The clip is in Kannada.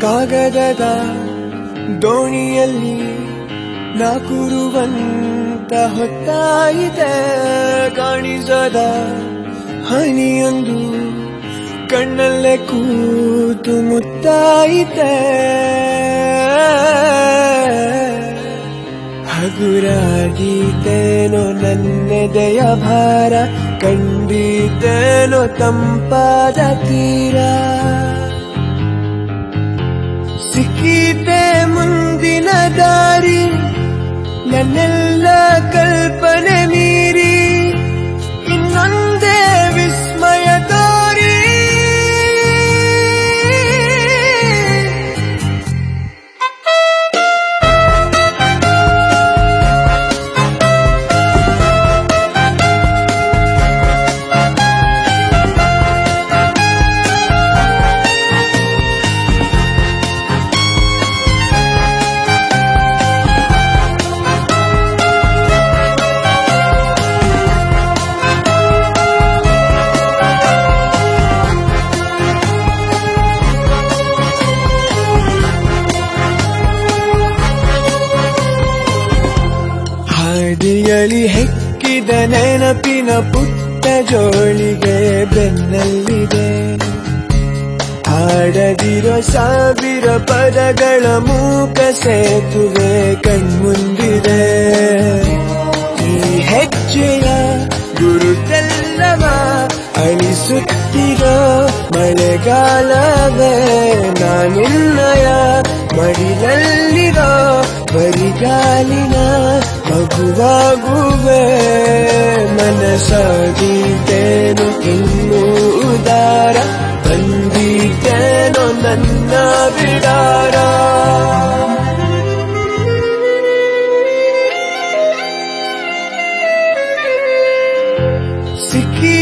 ಕಾಗದದ ದೋಣಿಯಲ್ಲಿ ನಾಕುರುವಂತ ಹೊತ್ತಾಯಿತೆ ಕಾಣಿಸದ ಹನಿಯೊಂದು ಕಣ್ಣಲ್ಲೇ ಕೂತು ಮುತ್ತಾಯಿತೆ ಹಗುರಾಗಿದ್ದೇನೋ ನನ್ನೆದೆಯ ಭಾರ ಕಂಡಿದ್ದೇನೋ ತಂಪಾದ ತೀರ ಸಿಕ್ಕಿತೆ ಮುಂದಿನ ದಾರಿ ನನ್ನೆಲ್ಲ ಕಲ್ಪನೆ ಮೀರಿ ಇನ್ನೊಂದೇ ವಿಸ್ಮಯ ತೋರಿ ಹಾದಿಯಲಿ ಹೆಕ್ಕಿದ ನೆನಪಿನ ಪುಟ್ಟ ಜೋಳಿಗೆ ಬೆನ್ನಲ್ಲಿದೆ ಆಡದಿರೋ ಸಾವಿರ ಪದಗಳ ಮೂಕ ಸೇತುವೆ ಕಣ್ಮುಂದಿದೆ ಈ ಹೆಜ್ಜೆಯ ಗುರುತೆಲ್ಲವ ಅಳಿಸುತ್ತಿರೋ ಮಳೆಗಾಲವೇ ನಾನಿನ್ನಯ ಮಡಿಲಲ್ಲಿರೋ ಬರಿಗಾಲಿನ ಮಗುವಾಗುವೆ ಮನಸಾಗಿದ್ದೇನು ಇನ್ನೂ ಉದಾರ ಬಂದಿದ್ದೇನೋ ನನ್ನ ಬಿಡಾರ ಸಿಕ್ಕಿ